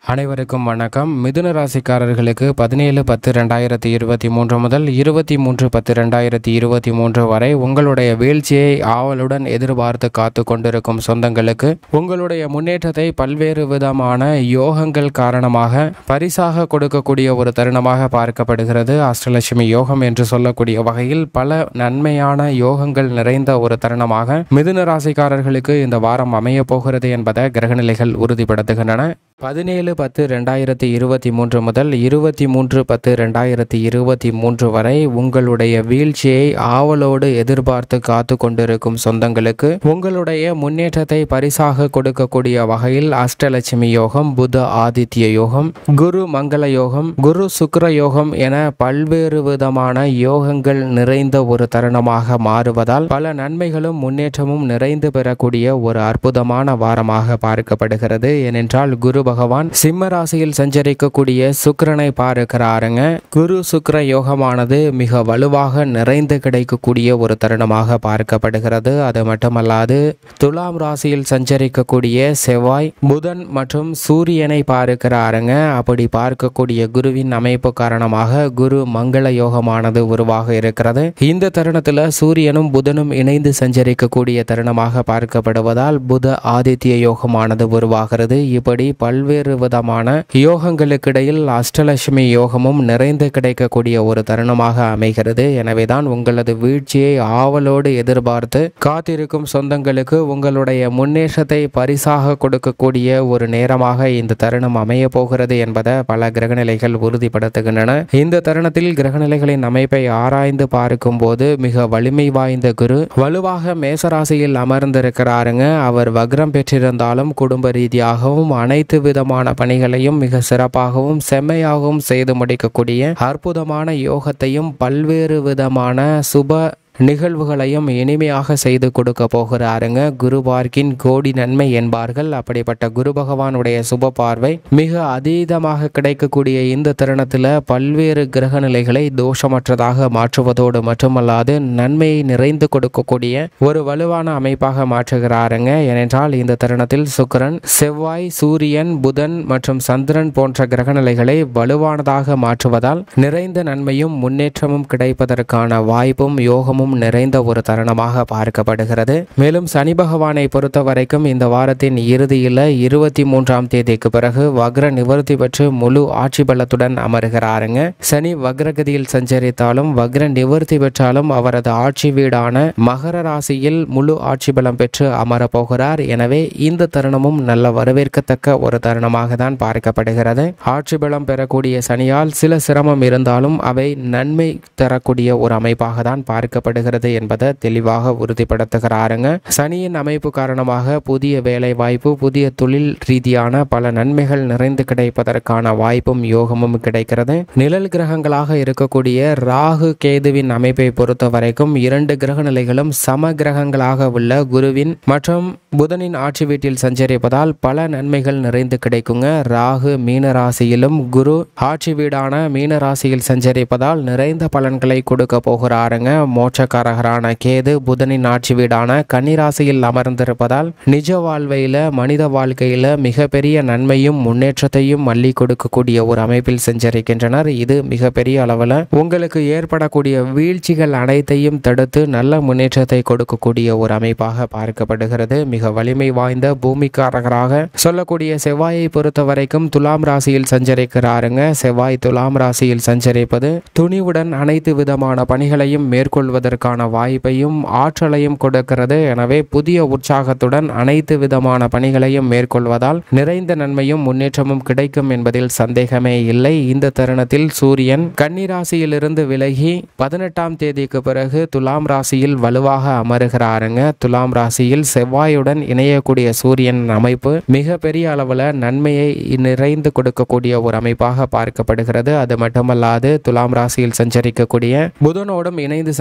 அனைவருக்கும் வணக்கம் மிதுன ராசிக்காரர்களுக்கு பதினேழு பத்து ரெண்டாயிரத்தி இருபத்தி மூன்று முதல் இருபத்தி மூன்று பத்து ரெண்டாயிரத்தி இருபத்தி மூன்று வரை உங்களுடைய வீழ்ச்சியை ஆவலுடன் எதிர்பார்த்து காத்து கொண்டிருக்கும் சொந்தங்களுக்கு உங்களுடைய முன்னேற்றத்தை பல்வேறு விதமான யோகங்கள் காரணமாக பரிசாக கொடுக்கக்கூடிய ஒரு தருணமாக பார்க்கப்படுகிறது அஷ்டலட்சுமி யோகம் என்று சொல்லக்கூடிய வகையில் பல நன்மையான யோகங்கள் நிறைந்த ஒரு தருணமாக மிதுன ராசிக்காரர்களுக்கு இந்த வாரம் அமைய போகிறது என்பதை கிரகநிலைகள் உறுதிப்படுத்துகின்றன பதினேழு பத்து ரெண்டாயிரத்தி இருபத்தி மூன்று முதல் இருபத்தி மூன்று பத்து ரெண்டாயிரத்தி இருபத்தி மூன்று வரை உங்களுடைய வீழ்ச்சியை ஆவலோடு எதிர்பார்த்து காத்து கொண்டிருக்கும் சொந்தங்களுக்கு உங்களுடைய முன்னேற்றத்தை பரிசாக கொடுக்கக்கூடிய வகையில் அஷ்டலட்சுமி யோகம் புத ஆதித்ய யோகம் குரு மங்கள யோகம் குரு சுக்கிர யோகம் என பல்வேறு விதமான யோகங்கள் நிறைந்த ஒரு தருணமாக மாறுவதால் பல நன்மைகளும் முன்னேற்றமும் நிறைந்து பெறக்கூடிய ஒரு அற்புதமான வாரமாக பார்க்கப்படுகிறது ஏனென்றால் குரு பகவான் சிம்ம ராசியில் சஞ்சரிக்கக்கூடிய சுக்கிரனை பார்க்கிறாருங்க குரு சுக்கிர யோகமானது மிக வலுவாக நிறைந்து கிடைக்கக்கூடிய ஒரு தருணமாக பார்க்கப்படுகிறது அது மட்டுமல்லாது துலாம் ராசியில் சஞ்சரிக்கக்கூடிய செவ்வாய் புதன் மற்றும் சூரியனை பார்க்கிறாருங்க அப்படி பார்க்கக்கூடிய குருவின் அமைப்பு காரணமாக குரு மங்கள யோகமானது உருவாக இருக்கிறது இந்த தருணத்தில் சூரியனும் புதனும் இணைந்து சஞ்சரிக்கக்கூடிய தருணமாக பார்க்கப்படுவதால் புத ஆதித்ய யோகமானது உருவாகிறது இப்படி பல்வேறு விதமான யோகங்களுக்கிடையில் அஷ்டலட்சுமி யோகமும் நிறைந்து கிடைக்கக்கூடிய ஒரு தருணமாக அமைகிறது எனவேதான் உங்களது வீழ்ச்சியை ஆவலோடு எதிர்பார்த்து காத்திருக்கும் சொந்தங்களுக்கு உங்களுடைய முன்னேற்றத்தை பரிசாக கொடுக்கக்கூடிய ஒரு நேரமாக இந்த தருணம் அமைய போகிறது என்பதை பல கிரகநிலைகள் உறுதிப்படுத்துகின்றன இந்த தருணத்தில் கிரகநிலைகளின் அமைப்பை ஆராய்ந்து பார்க்கும் போது மிக வலிமை வாய்ந்த குரு வலுவாக மேசராசியில் அமர்ந்திருக்கிறாருங்க அவர் வக்ரம் பெற்றிருந்தாலும் குடும்ப ரீதியாகவும் அனைத்து விதமான பணிகளையும் மிக சிறப்பாகவும் செம்மையாகவும் செய்து முடிக்கக்கூடிய அற்புதமான யோகத்தையும் பல்வேறு விதமான சுப நிகழ்வுகளையும் இனிமையாக செய்து கொடுக்க போகிறாருங்க குரு பார்க்கின் கோடி நன்மை என்பார்கள் அப்படிப்பட்ட குரு பகவானுடைய சுப பார்வை மிக அதீதமாக கிடைக்கக்கூடிய இந்த தருணத்தில் பல்வேறு கிரக நிலைகளை தோஷமற்றதாக மாற்றுவதோடு மட்டுமல்லாது நன்மையை நிறைந்து கொடுக்கக்கூடிய ஒரு வலுவான அமைப்பாக மாற்றுகிறாருங்க ஏனென்றால் இந்த தருணத்தில் சுக்கிரன் செவ்வாய் சூரியன் புதன் மற்றும் சந்திரன் போன்ற கிரகநிலைகளை வலுவானதாக மாற்றுவதால் நிறைந்த நன்மையும் முன்னேற்றமும் கிடைப்பதற்கான வாய்ப்பும் யோகமும் நிறைந்த ஒரு தருணமாக பார்க்கப்படுகிறது மேலும் சனி பகவானை பொறுத்த வரைக்கும் இந்த வாரத்தின் இறுதியில் இருபத்தி மூன்றாம் தேதிக்கு பிறகு வக்ர நிவர்த்தி பெற்று முழு ஆட்சி பலத்துடன் அமர்கிறாருங்க சனி வக்ரகதியில் சஞ்சரித்தாலும் வக்ர நிவர்த்தி பெற்றாலும் அவரது ஆட்சி வீடான மகர ராசியில் முழு ஆட்சி பலம் பெற்று அமரப் போகிறார் எனவே இந்த தருணமும் நல்ல வரவேற்கத்தக்க ஒரு தருணமாக தான் பார்க்கப்படுகிறது ஆட்சி பலம் பெறக்கூடிய சனியால் சில சிரமம் இருந்தாலும் அவை நன்மை தரக்கூடிய ஒரு அமைப்பாக தான் பார்க்கப்படுகிறது என்பதை தெளிவாக உறுதிப்படுத்துகிறாருங்க சனியின் அமைப்பு காரணமாக புதிய வேலை வாய்ப்பு புதிய தொழில் ரீதியான பல நன்மைகள் நிறைந்து கிடைப்பதற்கான வாய்ப்பும் யோகமும் கிடைக்கிறது நிழல் கிரகங்களாக இருக்கக்கூடிய ராகு கேதுவின் அமைப்பை பொறுத்த வரைக்கும் இரண்டு கிரக நிலைகளும் சம கிரகங்களாக உள்ள குருவின் மற்றும் புதனின் ஆட்சி வீட்டில் சஞ்சரிப்பதால் பல நன்மைகள் நிறைந்து கிடைக்குங்க ராகு மீன ராசியிலும் குரு ஆட்சி வீடான மீன ராசியில் சஞ்சரிப்பதால் நிறைந்த பலன்களை கொடுக்க போகிறாருங்க மோட்சக்காரகரான கேது புதனின் ஆட்சி வீடான கன்னிராசியில் அமர்ந்திருப்பதால் நிஜ வாழ்வையில மனித வாழ்க்கையில மிகப்பெரிய நன்மையும் முன்னேற்றத்தையும் அள்ளி கொடுக்கக்கூடிய ஒரு அமைப்பில் சஞ்சரிக்கின்றனர் இது மிகப்பெரிய அளவில் உங்களுக்கு ஏற்படக்கூடிய வீழ்ச்சிகள் அனைத்தையும் தடுத்து நல்ல முன்னேற்றத்தை கொடுக்கக்கூடிய ஒரு அமைப்பாக பார்க்கப்படுகிறது மிக வலிமை வாய்ந்த பூமிக்காரகராக சொல்லக்கூடிய செவ்வாயை பொறுத்த வரைக்கும் துலாம் ராசியில் சஞ்சரிக்கிறாருங்க செவ்வாய் துலாம் ராசியில் சஞ்சரிப்பது துணிவுடன் அனைத்து விதமான பணிகளையும் மேற்கொள்வதற்கான வாய்ப்பையும் ஆற்றலையும் கொடுக்கிறது எனவே புதிய உற்சாகத்துடன் அனைத்து விதமான பணிகளையும் மேற்கொள்வதால் நிறைந்த நன்மையும் முன்னேற்றமும் கிடைக்கும் என்பதில் சந்தேகமே இல்லை இந்த தருணத்தில் சூரியன் கன்னிராசியிலிருந்து விலகி பதினெட்டாம் தேதிக்கு பிறகு துலாம் ராசியில் வலுவாக அமருகிறாருங்க துலாம் ராசியில் செவ்வாயுடன் இணையக்கூடிய சூரியன் அமைப்பு மிக பெரிய அளவில் நன்மையை நிறைந்து கொடுக்கக்கூடிய ஒரு அமைப்பாக பார்க்கப்படுகிறது அது மட்டுமல்லாது துலாம் ராசியில் சஞ்சரிக்கக்கூடிய புதனோடும் இணைந்து சஞ்சரிக்க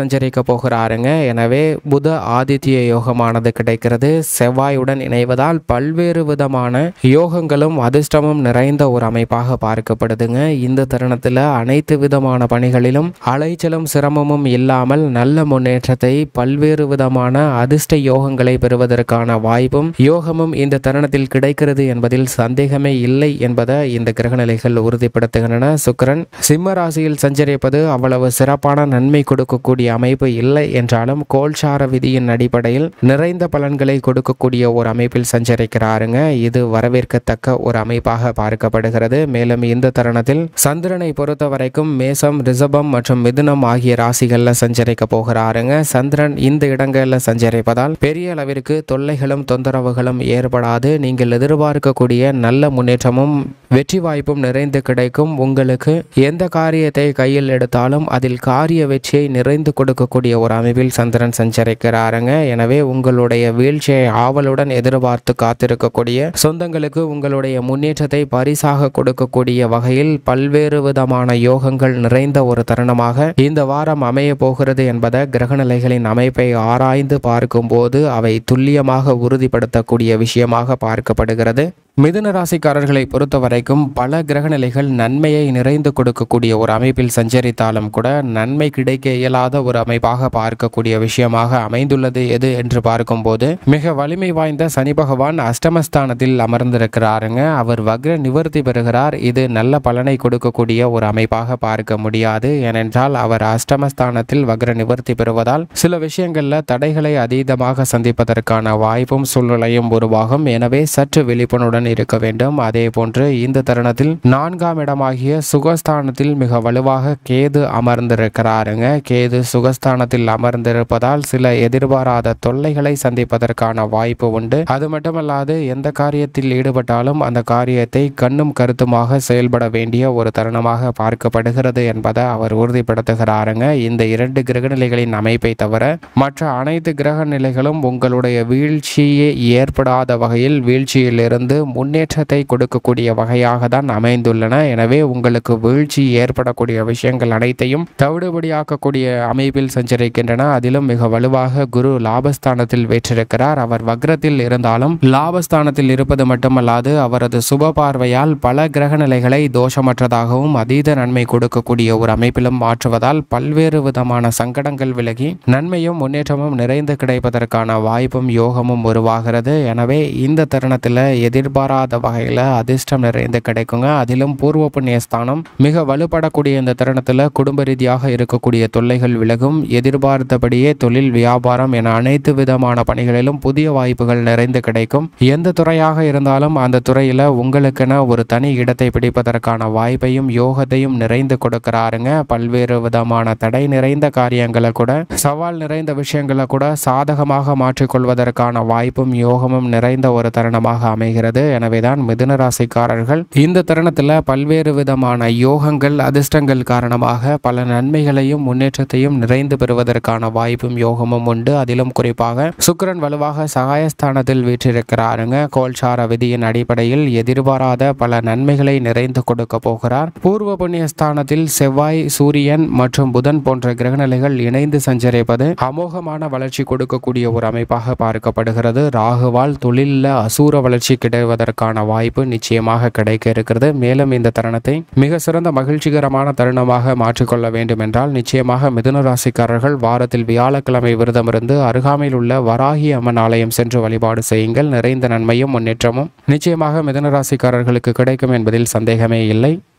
போகிறாருங்க எனவே புத ஆதித்ய யோகமானது கிடைக்கிறது செவ்வாயுடன் இணைவதால் பல்வேறு விதமான யோகங்களும் அதிர்ஷ்டமும் நிறைந்த ஒரு அமைப்பாக பார்க்கப்படுதுங்க இந்த தருணத்தில் அனைத்து விதமான பணிகளிலும் அலைச்சலும் சிரமமும் இல்லாமல் நல்ல முன்னேற்றத்தை பல்வேறு விதமான அதிர்ஷ்ட யோகங்களை பெறுவதற்கான வாய்ப்பும் யோகமும் இந்த தருணத்தில் கிடைக்கிறது என்பதில் சந்தேகமே இல்லை என்பதை இந்த கிரகநிலைகள் உறுதிப்படுத்துகின்றன சுக்கிரன் சிம்ம ராசியில் சஞ்சரிப்பது அவ்வளவு சிறப்பான நன்மை கொடுக்கக்கூடிய அமைப்பு இல்லை என்றாலும் கோல்சார விதியின் அடிப்படையில் நிறைந்த பலன்களை கொடுக்கக்கூடிய ஒரு அமைப்பில் சஞ்சரிக்கிறாருங்க இது வரவேற்கத்தக்க ஒரு அமைப்பாக பார்க்கப்படுகிறது மேலும் இந்த தருணத்தில் சந்திரனை பொறுத்த வரைக்கும் மேசம் ரிஷபம் மற்றும் மிதுனம் ஆகிய ராசிகளில் சஞ்சரிக்க போகிறாருங்க சந்திரன் இந்த இடங்களில் சஞ்சரிப்பதால் பெரிய அளவிற்கு தொல்லைகளும் தொந்தரவுகளும் ஏற்படாது நீங்கள் எதிர்பார்க்கக்கூடிய நல்ல முன்னேற்றமும் வெற்றி வாய்ப்பும் நிறைந்து கிடைக்கும் உங்களுக்கு எந்த காரியத்தை கையில் எடுத்தாலும் அதில் காரிய வெற்றியை நிறைந்து கொடுக்கக்கூடிய ஒரு அமைப்பில் சந்திரன் சஞ்சரிக்கிறாருங்க எனவே உங்களுடைய வீழ்ச்சியை ஆவலுடன் எதிர்பார்த்து காத்திருக்கக்கூடிய சொந்தங்களுக்கு உங்களுடைய முன்னேற்றத்தை பரிசாக கொடுக்கக்கூடிய வகையில் பல்வேறு விதமான யோகங்கள் நிறைந்த ஒரு தருணமாக இந்த வாரம் அமைய போகிறது என்பதை கிரகநிலைகளின் அமைப்பை ஆராய்ந்து பார்க்கும்போது அவை துல்லியமாக உறுதிப்படுத்தக்கூடிய விஷயமாக பார்க்கப்படுகிறது மிதுன ராசிக்காரர்களை பொறுத்த வரைக்கும் பல கிரகநிலைகள் நன்மையை நிறைந்து கொடுக்கக்கூடிய ஒரு அமைப்பில் சஞ்சரித்தாலும் கூட நன்மை கிடைக்க இயலாத ஒரு அமைப்பாக பார்க்கக்கூடிய விஷயமாக அமைந்துள்ளது எது என்று பார்க்கும்போது மிக வலிமை வாய்ந்த சனி பகவான் அஷ்டமஸ்தானத்தில் அமர்ந்திருக்கிறாருங்க அவர் வக்ர நிவர்த்தி பெறுகிறார் இது நல்ல பலனை கொடுக்கக்கூடிய ஒரு அமைப்பாக பார்க்க முடியாது ஏனென்றால் அவர் அஷ்டமஸ்தானத்தில் வக்ர நிவர்த்தி பெறுவதால் சில விஷயங்கள்ல தடைகளை அதீதமாக சந்திப்பதற்கான வாய்ப்பும் சூழ்நிலையும் உருவாகும் எனவே சற்று விழிப்புணர்வுடன் இருக்க வேண்டும் அதே போன்று இந்த தருணத்தில் நான்காம் இடமாகிய சுகஸ்தானத்தில் மிக வலுவாக கேது அமர்ந்திருக்கிறாருங்க கேது சுகஸ்தானத்தில் அமர்ந்திருப்பதால் சில எதிர்பாராத தொல்லைகளை சந்திப்பதற்கான வாய்ப்பு உண்டு அது மட்டுமல்லாது எந்த காரியத்தில் ஈடுபட்டாலும் அந்த காரியத்தை கண்ணும் கருத்துமாக செயல்பட வேண்டிய ஒரு தருணமாக பார்க்கப்படுகிறது என்பதை அவர் உறுதிப்படுத்துகிறாருங்க இந்த இரண்டு கிரகநிலைகளின் அமைப்பை தவிர மற்ற அனைத்து கிரக நிலைகளும் உங்களுடைய வீழ்ச்சியே ஏற்படாத வகையில் வீழ்ச்சியிலிருந்து முன்னேற்றத்தை கொடுக்கக்கூடிய வகையாக தான் அமைந்துள்ளன எனவே உங்களுக்கு வீழ்ச்சி ஏற்படக்கூடிய விஷயங்கள் அனைத்தையும் தவிடுபடியாக்கக்கூடிய அமைப்பில் சஞ்சரிக்கின்றன அதிலும் மிக வலுவாக குரு லாபஸ்தானத்தில் வேற்றிருக்கிறார் அவர் வக்ரத்தில் இருந்தாலும் லாபஸ்தானத்தில் இருப்பது மட்டுமல்லாது அவரது சுப பார்வையால் பல கிரக நிலைகளை தோஷமற்றதாகவும் அதீத நன்மை கொடுக்கக்கூடிய ஒரு அமைப்பிலும் மாற்றுவதால் பல்வேறு விதமான சங்கடங்கள் விலகி நன்மையும் முன்னேற்றமும் நிறைந்து கிடைப்பதற்கான வாய்ப்பும் யோகமும் உருவாகிறது எனவே இந்த தருணத்தில் எதிர்பாராத வகையில் அதிர்ஷ்டம் நிறைந்து கிடைக்குங்க அதிலும் பூர்வ புண்ணிய ஸ்தானம் மிக வலுப்படக்கூடிய இந்த தருணத்தில் குடும்ப ரீதியாக இருக்கக்கூடிய தொல்லைகள் விலகும் எதிர்பார்த்தபடியே தொழில் வியாபாரம் என அனைத்து விதமான பணிகளிலும் புதிய வாய்ப்புகள் நிறைந்து கிடைக்கும் எந்த துறையாக இருந்தாலும் அந்த துறையில் உங்களுக்கென ஒரு தனி இடத்தை பிடிப்பதற்கான வாய்ப்பையும் யோகத்தையும் நிறைந்து கொடுக்கிறாருங்க பல்வேறு விதமான தடை நிறைந்த காரியங்களை கூட சவால் நிறைந்த விஷயங்களை கூட சாதகமாக மாற்றிக்கொள்வதற்கான வாய்ப்பும் யோகமும் நிறைந்த ஒரு தருணமாக அமைகிறது எனவேதான் மிதுன ராசிக்காரர்கள் இந்த தருணத்தில் பல்வேறு விதமான யோகங்கள் அதிர்ஷ்டங்கள் காரணமாக பல நன்மைகளையும் முன்னேற்றத்தையும் நிறைந்து பெறுவதற்கான வாய்ப்பும் யோகமும் உண்டு அதிலும் குறிப்பாக சுக்கிரன் வலுவாக சகாயஸ்தானத்தில் வீற்றிருக்கிறாருங்க கோல்சார விதியின் அடிப்படையில் எதிர்பாராத பல நன்மைகளை நிறைந்து கொடுக்க போகிறார் பூர்வ புண்ணிய ஸ்தானத்தில் செவ்வாய் சூரியன் மற்றும் புதன் போன்ற கிரகநிலைகள் இணைந்து சஞ்சரிப்பது அமோகமான வளர்ச்சி கொடுக்கக்கூடிய ஒரு அமைப்பாக பார்க்கப்படுகிறது ராகுவால் தொழிலில் அசூர வளர்ச்சி கிடைவதற்கான வாய்ப்பு நிச்சயமாக கிடைக்க இருக்கிறது மேலும் இந்த தருணத்தை மிக சிறந்த மகிழ்ச்சிகரமான தருணமாக மாற்றிக்கொள்ள வேண்டும் என்றால் நிச்சயமாக மிதுன ராசிக்காரர்கள் வாரத்தில் வியாழக்கிழமை விரதமிருந்து அருகாமையில் உள்ள வராகி அம்மன் ஆலயம் சென்று வழிபாடு செய்யுங்கள் நிறைந்த நன்மையும் முன்னேற்றமும் நிச்சயமாக மிதுன ராசிக்காரர்களுக்கு கிடைக்கும் என்பதில் சந்தேகமே இல்லை